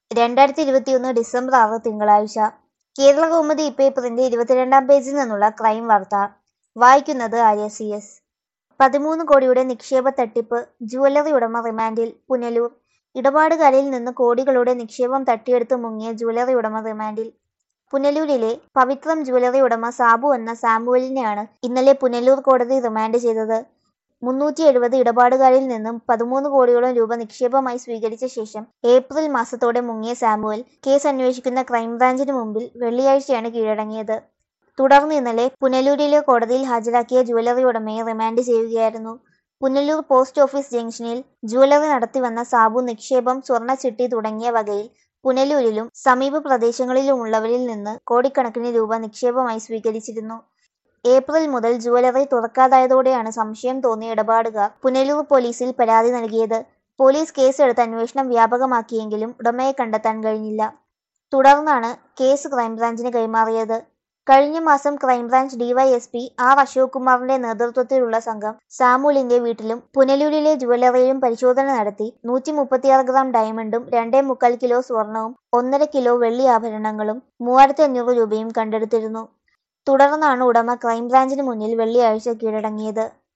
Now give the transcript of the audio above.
രണ്ടായിരത്തി ഇരുപത്തിയൊന്ന് ഡിസംബർ ആറ് തിങ്കളാഴ്ച കേരള കൗമുദി പേപ്പറിന്റെ ഇരുപത്തിരണ്ടാം പേജിൽ നിന്നുള്ള ക്രൈം വാർത്ത വായിക്കുന്നത് ആര്യ സി എസ് പതിമൂന്ന് കോടിയുടെ നിക്ഷേപ തട്ടിപ്പ് ജുവലറി ഉടമ റിമാൻഡിൽ പുനലൂർ ഇടപാടുകാരിൽ നിന്ന് കോടികളുടെ നിക്ഷേപം തട്ടിയെടുത്ത് മുങ്ങിയ ജുവലറി ഉടമ റിമാൻഡിൽ പുനലൂരിലെ പവിത്രം ജുവലറി ഉടമ സാബു എന്ന സാമുവലിനെയാണ് ഇന്നലെ പുനലൂർ കോടതി റിമാൻഡ് ചെയ്തത് മുന്നൂറ്റി എഴുപത് ഇടപാടുകാരിൽ നിന്നും പതിമൂന്ന് കോടിയോളം രൂപ നിക്ഷേപമായി സ്വീകരിച്ച ശേഷം ഏപ്രിൽ മാസത്തോടെ മുങ്ങിയ സാമുവൽ കേസ് അന്വേഷിക്കുന്ന ക്രൈംബ്രാഞ്ചിന് മുമ്പിൽ വെള്ളിയാഴ്ചയാണ് കീഴടങ്ങിയത് തുടർന്ന് ഇന്നലെ പുനലൂരിലെ കോടതിയിൽ ഹാജരാക്കിയ ജുവലറി ഉടമയെ റിമാൻഡ് ചെയ്യുകയായിരുന്നു പുനലൂർ പോസ്റ്റ് ഓഫീസ് ജംഗ്ഷനിൽ ജുവലറി നടത്തിവന്ന സാബു നിക്ഷേപം സ്വർണ്ണച്ചിട്ടി തുടങ്ങിയ വകയിൽ പുനലൂരിലും സമീപ പ്രദേശങ്ങളിലുമുള്ളവരിൽ നിന്ന് കോടിക്കണക്കിന് രൂപ നിക്ഷേപമായി സ്വീകരിച്ചിരുന്നു ഏപ്രിൽ മുതൽ ജുവലറി തുറക്കാതായതോടെയാണ് സംശയം തോന്നിയ ഇടപാടുകാർ പുനലൂർ പോലീസിൽ പരാതി നൽകിയത് പോലീസ് കേസെടുത്ത് അന്വേഷണം വ്യാപകമാക്കിയെങ്കിലും ഉടമയെ കണ്ടെത്താൻ കഴിഞ്ഞില്ല തുടർന്നാണ് കേസ് ക്രൈംബ്രാഞ്ചിന് കൈമാറിയത് കഴിഞ്ഞ മാസം ക്രൈംബ്രാഞ്ച് ഡിവൈഎസ്പി ആർ അശോക് കുമാറിന്റെ നേതൃത്വത്തിലുള്ള സംഘം സാമുലിന്റെ വീട്ടിലും പുനലൂരിലെ ജുവലറിയിലും പരിശോധന നടത്തി നൂറ്റി മുപ്പത്തിയാറ് ഗ്രാം ഡയമണ്ടും രണ്ടേ മുക്കാൽ കിലോ സ്വർണവും ഒന്നര കിലോ വെള്ളി ആഭരണങ്ങളും മൂവായിരത്തി അഞ്ഞൂറ് രൂപയും കണ്ടെടുത്തിരുന്നു തുടർന്നാണ് ഉടമ ക്രൈംബ്രാഞ്ചിന് മുന്നിൽ വെള്ളിയാഴ്ച കീഴടങ്ങിയത്